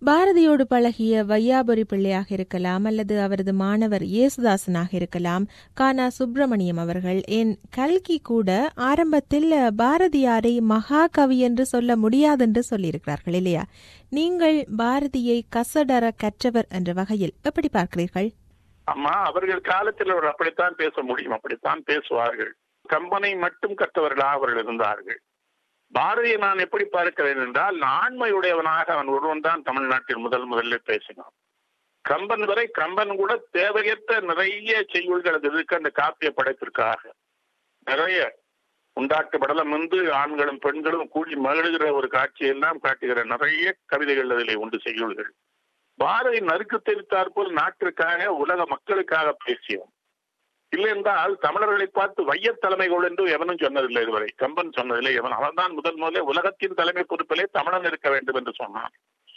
பாரதியோடு பழகிய வையாபுரி பிள்ளையாக இருக்கலாம் அல்லது அவரது மாணவர் இயேசுதாசனாக இருக்கலாம் கானா சுப்பிரமணியம் அவர்கள் என் கல்கி கூட ஆரம்பத்தில் பாரதியாரை மகாகவி என்று சொல்ல முடியாதென்று சொல்லியிருக்கிறார்கள் இல்லையா நீங்கள் பாரதியை கசடர கற்றவர் என்ற வகையில் எப்படி பார்க்கிறீர்கள் அம்மா அவர்கள் காலத்தில் அவர் அப்படித்தான் பேச முடியும் அப்படித்தான் பேசுவார்கள் கம்பனை மட்டும் கற்றவர்களாக அவர்கள் இருந்தார்கள் பாரதியை நான் எப்படி பார்க்கிறேன் என்றால் ஆண்மையுடையவனாக அவன் ஒருவன் தான் தமிழ்நாட்டில் முதல் முதலில் பேசினான் கம்பன் வரை கம்பன் கூட தேவையற்ற நிறைய செய்யுள்கள் அது இருக்கு அந்த காப்பிய படைப்பிற்காக நிறைய உண்டாட்டு படலம் வந்து ஆண்களும் பெண்களும் கூடி மகிழ்கிற ஒரு காட்சியெல்லாம் காட்டுகிற நிறைய கவிதைகள் அதிலே உண்டு செய்யுள்கள் பாரதி நறுக்கு தெரித்தாற் போல் நாட்டிற்காக உலக மக்களுக்காக பேசியோம் இல்லை என்றால் தமிழர்களை பார்த்து வைய தலைமைகள் என்று எவனும் சொன்னதில்லை இதுவரை கம்பன் சொன்னதில்லை எவன் அவன் தான் முதல் முதலே உலகத்தின் தலைமை பொறுப்பிலே தமிழன் இருக்க வேண்டும் என்று சொன்னான்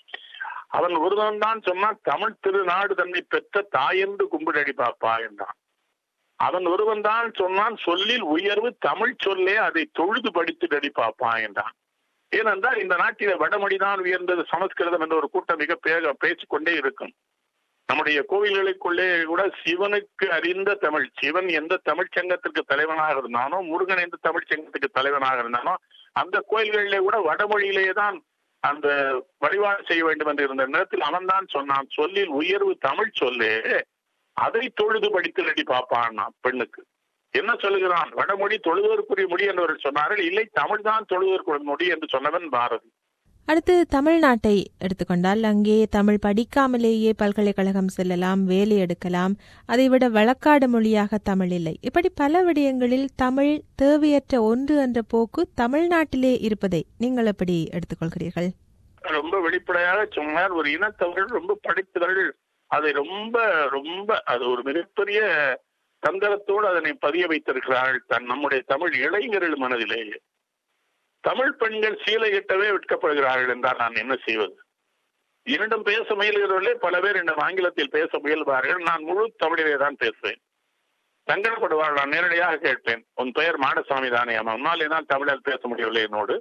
அவன் ஒருவன் தான் சொன்னான் தமிழ் திருநாடு தன்னை பெற்ற தாயென்று கும்பிடடி பாப்பா என்றான் அவன் ஒருவன் தான் சொன்னான் சொல்லில் உயர்வு தமிழ் சொல்லே அதை தொழுது படித்து பாப்பா என்றான் ஏனென்றால் இந்த நாட்டில வடமொழிதான் உயர்ந்தது சமஸ்கிருதம் என்ற ஒரு கூட்டம் மிக பேசிக்கொண்டே இருக்கும் நம்முடைய கோவில்களுக்குள்ளே கூட சிவனுக்கு அறிந்த தமிழ் சிவன் எந்த தமிழ் சங்கத்திற்கு தலைவனாக இருந்தானோ முருகன் எந்த தமிழ் சங்கத்துக்கு தலைவனாக இருந்தானோ அந்த கோயில்களிலே கூட வடமொழியிலே தான் அந்த வழிபாடு செய்ய வேண்டும் என்று இருந்த நேரத்தில் அவன் தான் சொன்னான் சொல்லில் உயர்வு தமிழ் சொல்லு அதை தொழுது படித்து ரெடி பார்ப்பான் பெண்ணுக்கு என்ன சொல்லுகிறான் வடமொழி தொழுவதற்குரிய மொழி என்று சொன்னார்கள் இல்லை தமிழ் தான் தொழுவதற்குரிய மொழி என்று சொன்னவன் பாரதி அடுத்து தமிழ்நாட்டை எடுத்துக்கொண்டால் அங்கே தமிழ் படிக்காமலேயே பல்கலைக்கழகம் செல்லலாம் வேலை எடுக்கலாம் அதைவிட வழக்காடு மொழியாக தமிழ் இல்லை இப்படி பல விடயங்களில் தமிழ் தேவையற்ற ஒன்று என்ற போக்கு தமிழ்நாட்டிலே இருப்பதை நீங்கள் எப்படி எடுத்துக்கொள்கிறீர்கள் ரொம்ப வெளிப்படையாக சொன்னார் ஒரு இனத்தவர்கள் ரொம்ப படித்தவர்கள் அதை ரொம்ப ரொம்ப அது ஒரு மிகப்பெரிய தந்திரத்தோடு அதனை பதிய வைத்திருக்கிறார்கள் தன் நம்முடைய தமிழ் இளைஞர்கள் மனதிலேயே தமிழ் பெண்கள் சீலை கட்டவே விற்கப்படுகிறார்கள் என்றால் நான் என்ன செய்வது இரண்டும் பேச முயல்கிறவர்களே பல பேர் இந்த ஆங்கிலத்தில் பேச முயல்வார்கள் நான் முழு தமிழிலே தான் பேசுவேன் சங்கடப்படுவார்கள் நான் நேரடியாக கேட்பேன் உன் பெயர் மாடசாமி தானே ஆமா உன்னாலே தான் தமிழில் பேச முடியவில்லை என்னோடு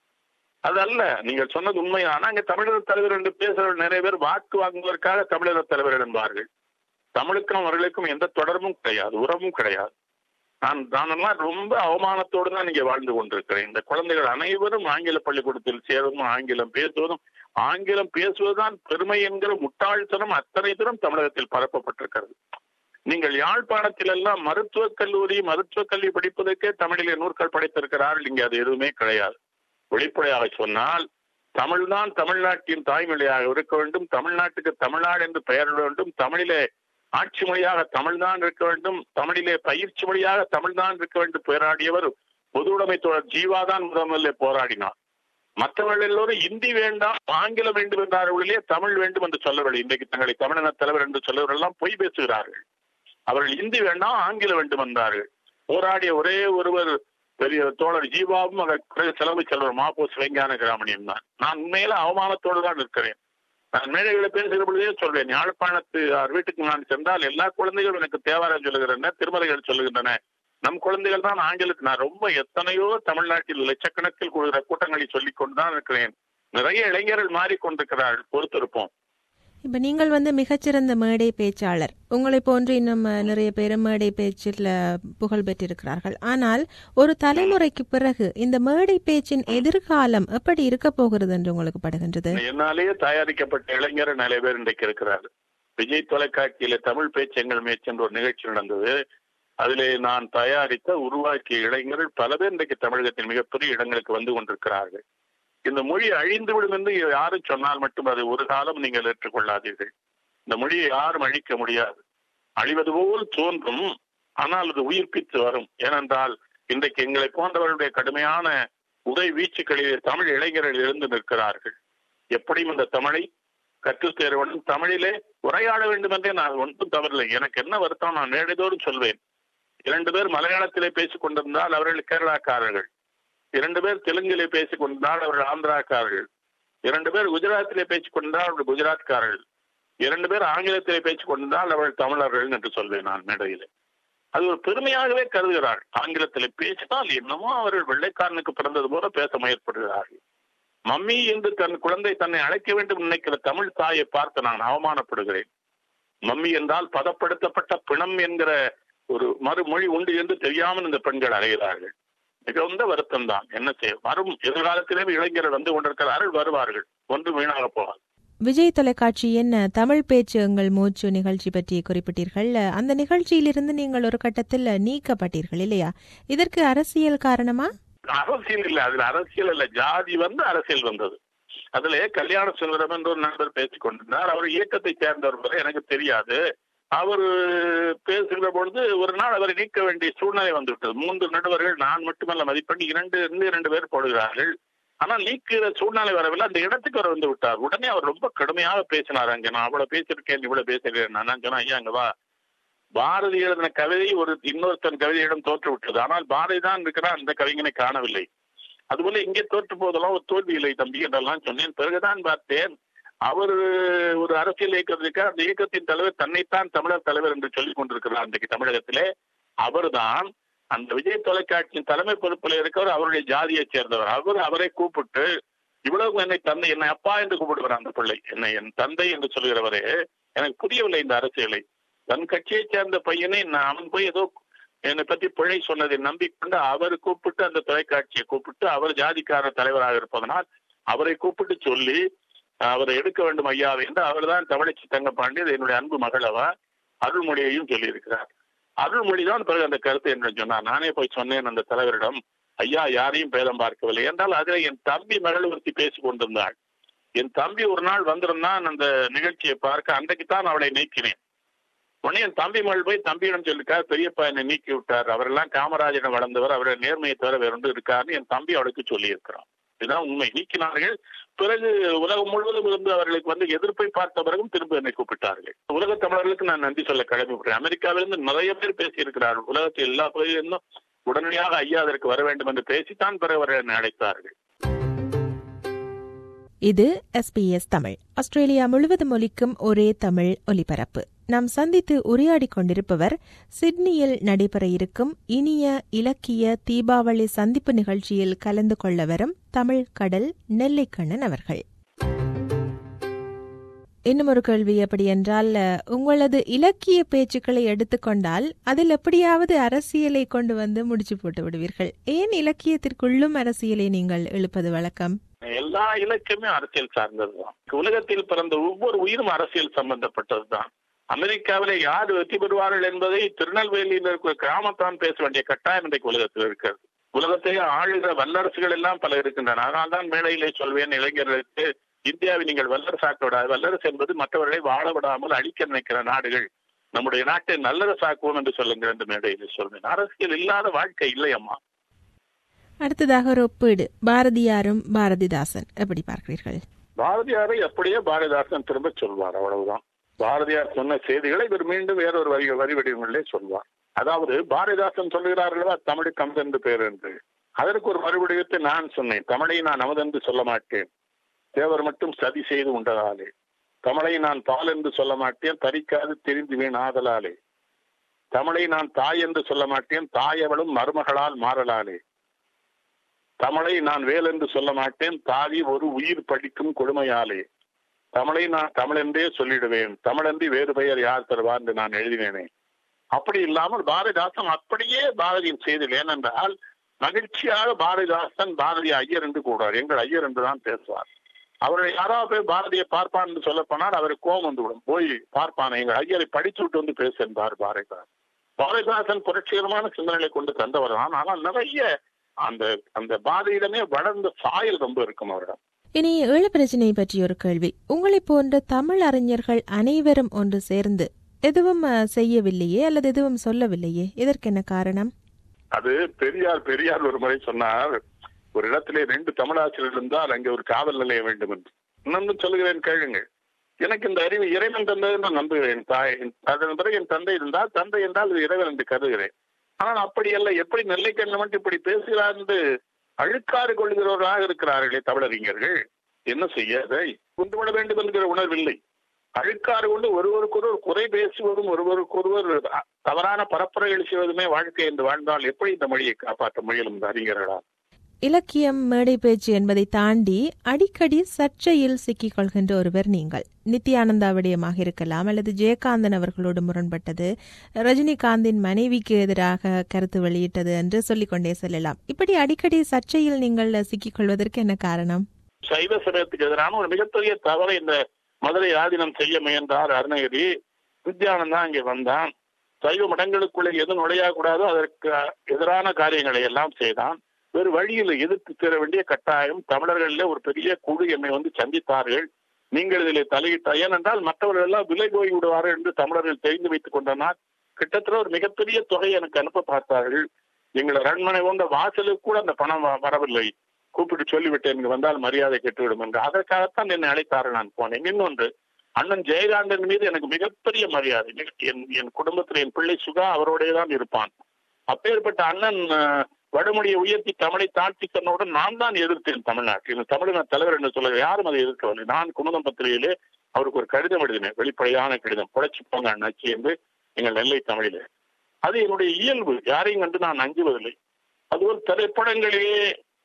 அதல்ல நீங்கள் சொன்னது உண்மையான அங்கே தமிழர் தலைவர் என்று பேசுகிறவர்கள் நிறைய பேர் வாக்கு வாங்குவதற்காக தமிழர் தலைவர் என்பார்கள் தமிழுக்கும் அவர்களுக்கும் எந்த தொடர்பும் கிடையாது உறவும் கிடையாது நான் நானெல்லாம் ரொம்ப அவமானத்தோடு தான் இங்கே வாழ்ந்து கொண்டிருக்கிறேன் இந்த குழந்தைகள் அனைவரும் ஆங்கில பள்ளிக்கூடத்தில் சேருவதும் ஆங்கிலம் பேசுவதும் ஆங்கிலம் பேசுவதுதான் பெருமை என்கிற முட்டாள்தனம் அத்தனை தூரம் தமிழகத்தில் பரப்பப்பட்டிருக்கிறது நீங்கள் யாழ்ப்பாணத்தில் எல்லாம் மருத்துவக் கல்லூரி மருத்துவக் கல்வி படிப்பதற்கே தமிழிலே நூற்கள் படைத்திருக்கிறார்கள் இங்கே அது எதுவுமே கிடையாது வெளிப்படையாக சொன்னால் தமிழ்தான் தமிழ்நாட்டின் தாய்மொழியாக இருக்க வேண்டும் தமிழ்நாட்டுக்கு தமிழ்நாடு என்று பெயரிட வேண்டும் தமிழிலே ஆட்சி மொழியாக தமிழ்தான் இருக்க வேண்டும் தமிழிலே பயிற்சி மொழியாக தமிழ்தான் இருக்க வேண்டும் போராடியவர் பொது உடைமை தோழர் ஜீவாதான் முதல்ல போராடினார் மற்றவர்கள் எல்லோரும் இந்தி வேண்டாம் ஆங்கிலம் வேண்டும் என்றார்களே தமிழ் வேண்டும் என்று சொல்லவில்லை இன்றைக்கு தங்களை தமிழின தலைவர் என்று சொல்லவர்கள் எல்லாம் பொய் பேசுகிறார்கள் அவர்கள் இந்தி வேண்டாம் ஆங்கிலம் வேண்டும் என்றார்கள் போராடிய ஒரே ஒருவர் பெரிய தோழர் ஜீவாவும் அதற்கு செலவு செல்வர் மாப்போ சிவஞான கிராமணியம் தான் நான் உண்மையில அவமானத்தோடு தான் இருக்கிறேன் நான் மேடைகளை பேசுகிற பொழுதே சொல்வேன் யாழ்ப்பாணத்து வீட்டுக்கு நான் சென்றால் எல்லா குழந்தைகளும் எனக்கு தேவாரம் சொல்லுகின்றன திருமலைகள் சொல்லுகின்றன நம் குழந்தைகள் தான் ஆங்கிலத்து நான் ரொம்ப எத்தனையோ தமிழ்நாட்டில் லட்சக்கணக்கில் கூடுகிற கூட்டங்களை சொல்லிக் கொண்டுதான் இருக்கிறேன் நிறைய இளைஞர்கள் மாறிக்கொண்டிருக்கிறார்கள் பொறுத்திருப்போம் இப்ப நீங்கள் வந்து மிகச்சிறந்த மேடை பேச்சாளர் உங்களை போன்று இன்னும் நிறைய பேர் மேடை பேச்சில் புகழ் பெற்றிருக்கிறார்கள் ஆனால் ஒரு தலைமுறைக்கு பிறகு இந்த மேடை பேச்சின் எதிர்காலம் எப்படி இருக்க போகிறது என்று உங்களுக்கு படுகின்றது என்னாலேயே தயாரிக்கப்பட்ட இளைஞர் நிறைய பேர் இன்றைக்கு இருக்கிறார்கள் விஜய் தொலைக்காட்சியில தமிழ் பேச்செங்கள் மேய்ச்சி என்ற ஒரு நிகழ்ச்சி நடந்தது அதிலே நான் தயாரித்த உருவாக்கிய இளைஞர்கள் பல பேர் இன்றைக்கு தமிழகத்தில் மிகப்பெரிய இடங்களுக்கு வந்து கொண்டிருக்கிறார்கள் இந்த மொழி அழிந்து விடும் என்று யாரும் சொன்னால் மட்டும் அது ஒரு காலம் நீங்கள் ஏற்றுக்கொள்ளாதீர்கள் இந்த மொழியை யாரும் அழிக்க முடியாது அழிவது போல் தோன்றும் ஆனால் அது உயிர்ப்பித்து வரும் ஏனென்றால் இன்றைக்கு எங்களை போன்றவர்களுடைய கடுமையான உதவி வீச்சுக்களில் தமிழ் இளைஞர்கள் இருந்து நிற்கிறார்கள் எப்படியும் இந்த தமிழை கற்றுத் தேர வேண்டும் தமிழிலே உரையாட வேண்டும் என்றே நான் ஒன்றும் தவறில்லை எனக்கு என்ன வருத்தம் நான் நேரடிதோறும் சொல்வேன் இரண்டு பேர் மலையாளத்திலே பேசிக் கொண்டிருந்தால் அவர்கள் கேரளாக்காரர்கள் இரண்டு பேர் தெலுங்கிலே பேசிக் கொண்டிருந்தால் அவர்கள் ஆந்திராக்காரர்கள் இரண்டு பேர் குஜராத்திலே பேசிக் கொண்டிருந்தால் அவர்கள் குஜராத்காரர்கள் இரண்டு பேர் ஆங்கிலத்திலே பேசிக் கொண்டிருந்தால் அவர்கள் தமிழர்கள் என்று சொல்வேன் நான் மேடையிலே அது ஒரு பெருமையாகவே கருதுகிறார்கள் ஆங்கிலத்தில் பேசினால் என்னமோ அவர்கள் வெள்ளைக்காரனுக்கு பிறந்தது போல பேச முயற்படுகிறார்கள் மம்மி என்று தன் குழந்தை தன்னை அழைக்க வேண்டும் நினைக்கிற தமிழ் தாயை பார்த்து நான் அவமானப்படுகிறேன் மம்மி என்றால் பதப்படுத்தப்பட்ட பிணம் என்கிற ஒரு மறுமொழி உண்டு என்று தெரியாமல் இந்த பெண்கள் அலைகிறார்கள் மிகுந்த வருத்தம் தான் என்ன செய்ய வரும் எதிர்காலத்திலே இளைஞர்கள் வந்து கொண்டிருக்கிறார்கள் வருவார்கள் ஒன்று வீணாக போவார் விஜய் தொலைக்காட்சியின் தமிழ் பேச்சு எங்கள் மூச்சு நிகழ்ச்சி பற்றி குறிப்பிட்டீர்கள் அந்த நிகழ்ச்சியிலிருந்து நீங்கள் ஒரு கட்டத்தில் நீக்கப்பட்டீர்கள் இல்லையா இதற்கு அரசியல் காரணமா அரசியல் இல்ல அதுல அரசியல் இல்ல ஜாதி வந்து அரசியல் வந்தது அதுல கல்யாண சுந்தரம் என்ற ஒரு நண்பர் பேசிக் கொண்டிருந்தார் அவர் இயக்கத்தை சேர்ந்தவர் போல எனக்கு தெரியாது அவர் பேசுகிற பொழுது ஒரு நாள் அவரை நீக்க வேண்டிய சூழ்நிலை வந்துவிட்டது மூன்று நடுவர்கள் நான் மட்டுமல்ல மதிப்பெண் இரண்டு இருந்து இரண்டு பேர் போடுகிறார்கள் ஆனால் நீக்கிற சூழ்நிலை வரவில்லை அந்த இடத்துக்கு அவர் வந்து விட்டார் உடனே அவர் ரொம்ப கடுமையாக பேசினார் அங்க நான் அவ்வளவு பேசியிருக்கேன் இவ்வளவு பேசுகிறேன் நான் சொன்னேன் ஐயா அங்க வா பாரதி எழுதின கவிதை ஒரு இன்னொருத்தன் கவிதையிடம் தோற்று விட்டது ஆனால் பாரதி தான் இருக்கிறார் அந்த கவிஞனை காணவில்லை அதுபோல இங்கே தோற்று போதெல்லாம் ஒரு தோல்வி இல்லை தம்பி என்றெல்லாம் சொன்னேன் பிறகுதான் பார்த்தேன் அவர் ஒரு அரசியல் இயக்கத்திற்கு அந்த இயக்கத்தின் தலைவர் தன்னைத்தான் தமிழர் தலைவர் என்று சொல்லிக் கொண்டிருக்கிறார் அன்றைக்கு தமிழகத்திலே அவர்தான் அந்த விஜய் தொலைக்காட்சியின் தலைமை பொறுப்பில் இருக்கவர் அவருடைய ஜாதியை சேர்ந்தவர் அவர் அவரை கூப்பிட்டு இவ்வளவு என்னை தந்தை என்னை அப்பா என்று கூப்பிடுவார் அந்த பிள்ளை என்னை என் தந்தை என்று சொல்கிறவரே எனக்கு புரியவில்லை இந்த அரசியலை தன் கட்சியை சேர்ந்த பையனை நான் அவன் போய் ஏதோ என்னை பத்தி பிழை சொன்னதை நம்பிக்கொண்டு அவர் கூப்பிட்டு அந்த தொலைக்காட்சியை கூப்பிட்டு அவர் ஜாதிக்கார தலைவராக இருப்பதனால் அவரை கூப்பிட்டு சொல்லி அவரை எடுக்க வேண்டும் ஐயாவை என்று அவர் தான் தமிழச்சி தங்கப்பாண்டி என்னுடைய அன்பு மகளவா அருள்மொழியையும் சொல்லியிருக்கிறார் அருள்மொழி தான் பிறகு அந்த கருத்து என்று சொன்னார் நானே போய் சொன்னேன் அந்த தலைவரிடம் ஐயா யாரையும் பேதம் பார்க்கவில்லை என்றால் அதில் என் தம்பி மகள் ஒருத்தி பேசிக் கொண்டிருந்தாள் என் தம்பி ஒரு நாள் வந்திருந்தான் அந்த நிகழ்ச்சியை பார்க்க அன்றைக்கு தான் அவளை நீக்கினேன் உடனே என் தம்பி மகள் போய் தம்பியிடம் சொல்லிருக்கார் பெரியப்பா என்னை நீக்கி விட்டார் அவரெல்லாம் காமராஜிடம் வளர்ந்தவர் அவருடைய நேர்மையை தவிர வேற ஒன்று இருக்காருன்னு என் தம்பி அவளுக்கு சொல்லி இருக்கிறான் இதுதான் உண்மை நீக்கினார்கள் பிறகு உலகம் முழுவதும் இருந்து அவர்களுக்கு வந்து எதிர்ப்பை பார்த்த பிறகும் திரும்ப என்னை கூப்பிட்டார்கள் உலக தமிழர்களுக்கு நான் நன்றி சொல்ல கடமைப்படுறேன் அமெரிக்காவிலிருந்து நிறைய பேர் பேசி இருக்கிறார்கள் உலகத்தில் எல்லா பகுதியிலிருந்தும் உடனடியாக ஐயா அதற்கு வர வேண்டும் என்று பேசித்தான் பிறகு அவர்கள் என்னை அழைத்தார்கள் இது எஸ்பிஎஸ் தமிழ் ஆஸ்திரேலியா முழுவதும் ஒலிக்கும் ஒரே தமிழ் ஒலிபரப்பு நாம் சந்தித்து உரையாடிக் கொண்டிருப்பவர் சிட்னியில் நடைபெற இருக்கும் இனிய இலக்கிய தீபாவளி சந்திப்பு நிகழ்ச்சியில் கலந்து கொள்ள வரும் தமிழ் கடல் நெல்லைக்கண்ணன் அவர்கள் இன்னும் ஒரு கேள்வி எப்படி என்றால் உங்களது இலக்கிய பேச்சுக்களை எடுத்துக்கொண்டால் அதில் எப்படியாவது அரசியலை கொண்டு வந்து முடிச்சு போட்டு விடுவீர்கள் ஏன் இலக்கியத்திற்குள்ளும் அரசியலை நீங்கள் எழுப்பது வழக்கம் எல்லா இலக்கியமே அரசியல் சார்ந்ததுதான் உலகத்தில் பிறந்த ஒவ்வொரு உயிரும் அரசியல் சம்பந்தப்பட்டதுதான் அமெரிக்காவிலே யார் வெற்றி பெறுவார்கள் என்பதை திருநெல்வேலியில் இருக்கிற கிராமத்தான் பேச வேண்டிய கட்டாயம் இன்றைக்கு உலகத்தில் இருக்கிறது உலகத்தை ஆளுகிற வல்லரசுகள் எல்லாம் பல இருக்கின்றன அதனால் தான் மேடையிலே சொல்வேன் இளைஞர்களுக்கு இந்தியாவை நீங்கள் வல்லரசாக்க விடாது வல்லரசு என்பது மற்றவர்களை வாழ விடாமல் அழிக்க நினைக்கிற நாடுகள் நம்முடைய நாட்டை நல்லரசாக்குவோம் என்று சொல்லுங்க என்று மேடையில் சொல்வேன் அரசியல் இல்லாத வாழ்க்கை இல்லை அம்மா அடுத்ததாக ஒரு ஒப்பீடு பாரதியாரும் பாரதிதாசன் எப்படி பார்க்கிறீர்கள் பாரதியாரை அப்படியே பாரதிதாசன் திரும்ப சொல்வார் அவ்வளவுதான் பாரதியார் சொன்ன செய்திகளை இவர் மீண்டும் வேறொரு வரி வரி வடிவங்களிலே சொல்வார் அதாவது பாரதிதாசன் சொல்லுகிறார்களா தமிழுக்கு அமுதென்று பேர் என்று அதற்கு ஒரு மறுவடிவத்தை நான் சொன்னேன் தமிழை நான் அமுதென்று சொல்ல மாட்டேன் தேவர் மட்டும் சதி செய்து உண்டதாலே தமிழை நான் பால் என்று சொல்ல மாட்டேன் தரிக்காது தெரிந்து வீண் ஆதலாலே தமிழை நான் தாய் என்று சொல்ல மாட்டேன் தாயவளும் மருமகளால் மாறலாலே தமிழை நான் வேல் என்று சொல்ல மாட்டேன் தாவி ஒரு உயிர் படிக்கும் கொடுமையாலே தமிழை நான் தமிழென்றே சொல்லிடுவேன் தமிழன்றி வேறு பெயர் யார் தருவார் என்று நான் எழுதினேனே அப்படி இல்லாமல் பாரதிதாசன் அப்படியே பாரதியின் செய்தில் ஏனென்றால் மகிழ்ச்சியாக பாரதிதாசன் பாரதி ஐயர் என்று கூடுவார் எங்கள் ஐயர் என்று தான் பேசுவார் அவரை யாராவது போய் பாரதியை பார்ப்பான் என்று சொல்ல போனால் அவருக்கு கோபம் வந்துவிடும் போய் பார்ப்பான் எங்கள் ஐயரை படிச்சு விட்டு வந்து பேச என்பார் பாரதிதாசன் பாரதிதாசன் புரட்சிகரமான சிந்தனைகளை கொண்டு தந்தவர் தான் ஆனால் நிறைய அந்த அந்த பாதையிடமே வளர்ந்த சாயல் ரொம்ப இருக்கும் அவரிடம் இனி ஈழ பிரச்சினை பற்றி ஒரு கேள்வி உங்களை போன்ற தமிழ் அறிஞர்கள் அனைவரும் ஒன்று சேர்ந்து எதுவும் செய்யவில்லையே அல்லது எதுவும் சொல்லவில்லையே இதற்கு என்ன காரணம் அது பெரியார் பெரியார் ஒரு முறை சொன்னார் ஒரு இடத்திலே ரெண்டு தமிழாசிரியர் இருந்தால் அங்கே ஒரு காவல் நிலையம் வேண்டும் என்று இன்னொன்று சொல்லுகிறேன் கேளுங்கள் எனக்கு இந்த அறிவு இறைவன் தந்தது என்று நம்புகிறேன் தாய் அதன் பிறகு என் தந்தை இருந்தால் தந்தை என்றால் இது இறைவன் என்று கருதுகிறேன் ஆனால் அப்படி அல்ல எப்படி நெல்லைக்கண்ண மட்டும் இப்படி பேசுகிறார் என்று அழுக்காறு கொள்கிறவர்களாக இருக்கிறார்களே தமிழறிஞர்கள் என்ன செய்ய அதை கொண்டுவிட வேண்டும் என்கிற உணர்வில்லை அழுக்காறு கொண்டு ஒருவருக்கொருவர் குறை பேசுவதும் ஒருவருக்கொருவர் தவறான பரப்புரைகள் செய்வதுமே வாழ்க்கை என்று வாழ்ந்தால் எப்படி இந்த மொழியை காப்பாற்ற முயலும் இந்த அறிஞர்களா இலக்கியம் மேடை பேச்சு என்பதை தாண்டி அடிக்கடி சர்ச்சையில் சிக்கிக் கொள்கின்ற ஒருவர் நீங்கள் நித்யானந்தா விடயமாக இருக்கலாம் அல்லது ஜெயகாந்தன் அவர்களோடு முரண்பட்டது ரஜினிகாந்தின் மனைவிக்கு எதிராக கருத்து வெளியிட்டது என்று சொல்லிக்கொண்டே செல்லலாம் இப்படி அடிக்கடி சர்ச்சையில் நீங்கள் சிக்கிக் கொள்வதற்கு என்ன காரணம் சைவ சமயத்துக்கு எதிரான ஒரு மிகப்பெரிய தவறை இந்த மதுரை ஆதீனம் செய்ய முயன்றார் அருணகிரி வித்யானந்தா அங்கே வந்தான் சைவ மடங்களுக்குள்ளே எது நுழையக்கூடாதோ அதற்கு எதிரான காரியங்களை எல்லாம் செய்தான் வேறு வழியில் எதிர்த்து தீர வேண்டிய கட்டாயம் தமிழர்களிலே ஒரு பெரிய குழு என்னை வந்து சந்தித்தார்கள் நீங்கள் இதில் தலையிட்ட ஏனென்றால் மற்றவர்கள் எல்லாம் விலை போய் விடுவார்கள் என்று தமிழர்கள் தெரிந்து வைத்துக் கொண்டனர் கிட்டத்தட்ட ஒரு மிகப்பெரிய தொகை எனக்கு அனுப்ப பார்த்தார்கள் எங்கள் அரண்மனை கொண்ட வாசலுக்கு கூட அந்த பணம் வ- வரவில்லை கூப்பிட்டு சொல்லிவிட்டேன் இங்கு வந்தால் மரியாதை கெட்டுவிடும் என்று அதற்காகத்தான் என்னை அழைத்தார்கள் நான் போனேன் இன்னொன்று அண்ணன் ஜெயகாந்தன் மீது எனக்கு மிகப்பெரிய மரியாதை மிக- என் என் குடும்பத்தில் என் பிள்ளை சுகா அவரோடே தான் இருப்பான் அப்பேற்பட்ட அண்ணன் அஹ், வடமொழியை உயர்த்தி தமிழை தாழ்த்தி சொன்னவுடன் நான் தான் எதிர்த்தேன் தமிழ்நாட்டில் இந்த தமிழின தலைவர் என்று சொல்ல யாரும் அதை எதிர்க்கவில்லை நான் குமுதம் பத்திரிகையிலே அவருக்கு ஒரு கடிதம் எழுதினேன் வெளிப்படையான கடிதம் புழைச்சி போங்க அண்ணாச்சி என்று எங்கள் நெல்லை தமிழிலே அது என்னுடைய இயல்பு யாரையும் கண்டு நான் அஞ்சுவதில்லை அதுபோல் திரைப்படங்களிலே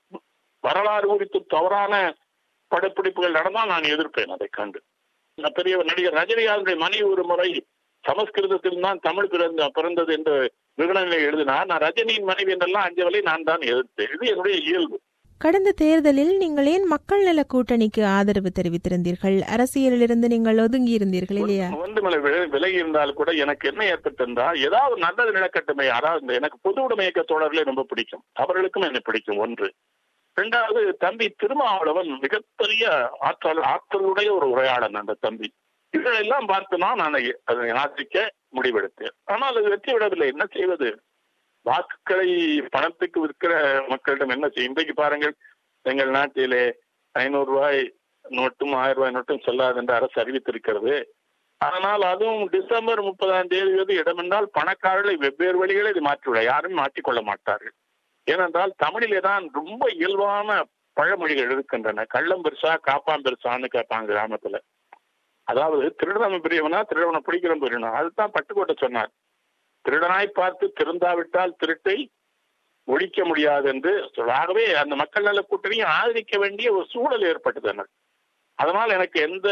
வரலாறு குறித்து தவறான படப்பிடிப்புகள் நடந்தால் நான் எதிர்ப்பேன் அதை கண்டு இந்த பெரிய நடிகர் ரஜினிகாந்துடைய மனைவி ஒரு முறை சமஸ்கிருதத்தில் தான் தமிழ் பிறந்த பிறந்தது என்று விகடனிலே எழுதினார் நான் ரஜினியின் மனைவி என்றெல்லாம் அஞ்சவலை நான் தான் எதிர்த்தேன் இது என்னுடைய இயல்பு கடந்த தேர்தலில் நீங்கள் ஏன் மக்கள் நல கூட்டணிக்கு ஆதரவு தெரிவித்திருந்தீர்கள் அரசியலிலிருந்து நீங்கள் ஒதுங்கி இருந்தீர்கள் இல்லையா ஒன்றுமலை விலகி இருந்தால் கூட எனக்கு என்ன ஏற்பட்டிருந்தால் ஏதாவது நல்லது நடக்கட்டுமே அதாவது இந்த எனக்கு பொது உடைமை இயக்க தோழர்களே ரொம்ப பிடிக்கும் அவர்களுக்கும் என்னை பிடிக்கும் ஒன்று இரண்டாவது தம்பி திருமாவளவன் மிகப்பெரிய ஆற்றல் ஆற்றலுடைய ஒரு உரையாளன் அந்த தம்பி இதெல்லாம் பார்த்து நான் அதை அதை ஆதரிக்க முடிவெடுத்தேன் ஆனால் அது வெற்றி விடவில்லை என்ன செய்வது வாக்குகளை பணத்துக்கு விற்கிற மக்களிடம் என்ன செய்யும் இன்றைக்கு பாருங்கள் எங்கள் நாட்டிலே ஐநூறு ரூபாய் நோட்டும் ஆயிரம் ரூபாய் நோட்டும் செல்லாது என்று அரசு அறிவித்திருக்கிறது ஆனால் அதுவும் டிசம்பர் முப்பதாம் தேதி வந்து இடமென்றால் பணக்காரர்களை வெவ்வேறு வழிகளை இது மாற்றிவிட யாரும் மாற்றிக்கொள்ள மாட்டார்கள் ஏனென்றால் தமிழிலே தான் ரொம்ப இயல்பான பழமொழிகள் இருக்கின்றன கள்ளம் பெருசா காப்பாம் பெருசான்னு கேட்பாங்க கிராமத்துல அதாவது திருடனை பெரியவனா திருடனை பிடிக்கிறவன் பெரியவனா அதுதான் பட்டுக்கோட்டை சொன்னார் திருடனாய் பார்த்து திருந்தாவிட்டால் திருட்டை ஒழிக்க முடியாது என்று சொல்ல- ஆகவே அந்த மக்கள் நல கூட்டணியை ஆதரிக்க வேண்டிய ஒரு சூழல் ஏற்பட்டது எனக்கு அதனால் எனக்கு எந்த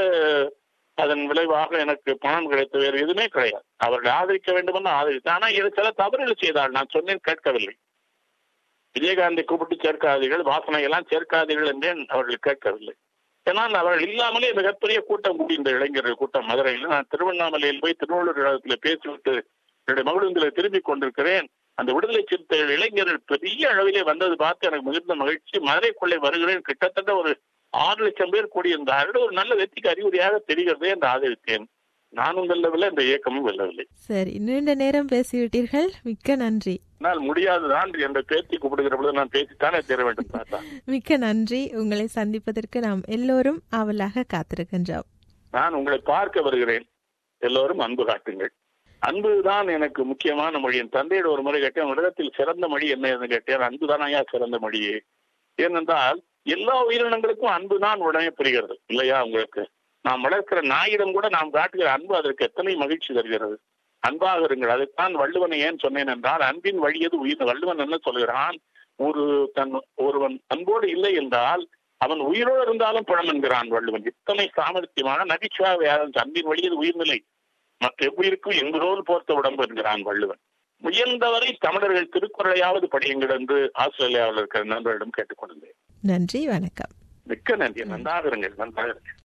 அதன் விளைவாக எனக்கு பணம் கிடைத்த வேறு எதுவுமே கிடையாது அவர்களை ஆதரிக்க வேண்டும் என்று ஆதரித்தேன் ஆனா இது சில தவறுகள் செய்தால் நான் சொன்னேன் கேட்கவில்லை விஜயகாந்தை கூப்பிட்டு சேர்க்காதீர்கள் வாசனை எல்லாம் சேர்க்காதீர்கள் என்றேன் அவர்கள் கேட்கவில்லை ஏன்னால் அவர்கள் இல்லாமலே மிகப்பெரிய கூட்டம் கூடி இந்த இளைஞர்கள் கூட்டம் மதுரையில் நான் திருவண்ணாமலையில் போய் திருவள்ளூர் இடத்துல பேசிவிட்டு என்னுடைய மகளிந்தில் திரும்பிக் கொண்டிருக்கிறேன் அந்த விடுதலை சிறுத்தைகள் இளைஞர்கள் பெரிய அளவிலே வந்தது பார்த்து எனக்கு மிகுந்த மகிழ்ச்சி மதுரைக்குள்ளே வருகிறேன் கிட்டத்தட்ட ஒரு ஆறு லட்சம் பேர் கூடியிருந்தார்கள் ஒரு நல்ல வெற்றிக்கு அறிகுறியாக தெரிகிறது என்று ஆதரித்தேன் நானும் வெல்லவில்லை இந்த இயக்கமும் வெல்லவில்லை சரி நீண்ட நேரம் பேசிவிட்டீர்கள் மிக்க நன்றி என்னால் முடியாதுதான் என்ற பேத்தி கூப்பிடுகிற பொழுது நான் பேசித்தானே தர வேண்டும் தாத்தா மிக்க நன்றி உங்களை சந்திப்பதற்கு நாம் எல்லோரும் ஆவலாக காத்திருக்கின்றோம் நான் உங்களை பார்க்க வருகிறேன் எல்லோரும் அன்பு காட்டுங்கள் அன்புதான் எனக்கு முக்கியமான மொழி என் தந்தையோட ஒரு முறை கேட்டேன் உலகத்தில் சிறந்த மொழி என்ன என்று கேட்டேன் அன்புதான் ஐயா சிறந்த மொழியே ஏனென்றால் எல்லா உயிரினங்களுக்கும் அன்புதான் உடனே புரிகிறது இல்லையா உங்களுக்கு நாம் வளர்க்கிற நாயிடம் கூட நாம் காட்டுகிற அன்பு அதற்கு எத்தனை மகிழ்ச்சி தருகிறது அன்பாக இருங்கள் அதைத்தான் வள்ளுவனை ஏன் சொன்னேன் என்றால் அன்பின் வழியது உயிர் வள்ளுவன் என்ன சொல்கிறான் ஒரு தன் ஒருவன் அன்போடு இல்லை என்றால் அவன் உயிரோடு இருந்தாலும் பழம் என்கிறான் வள்ளுவன் இத்தனை சாமர்த்தியமான நகைச்சுவாக அன்பின் வழியது உயிர்நிலை மற்ற எவ்வுயிருக்கும் எங்குதோல் போர்த்த உடம்பு என்கிறான் வள்ளுவன் முயன்றவரை தமிழர்கள் திருக்குறளையாவது படியுங்கள் என்று ஆஸ்திரேலியாவில் இருக்கிற நண்பர்களிடம் கேட்டுக்கொண்டேன் நன்றி வணக்கம் மிக்க நன்றி நன்றாக இருங்கள் நன்றாக இருங்கள்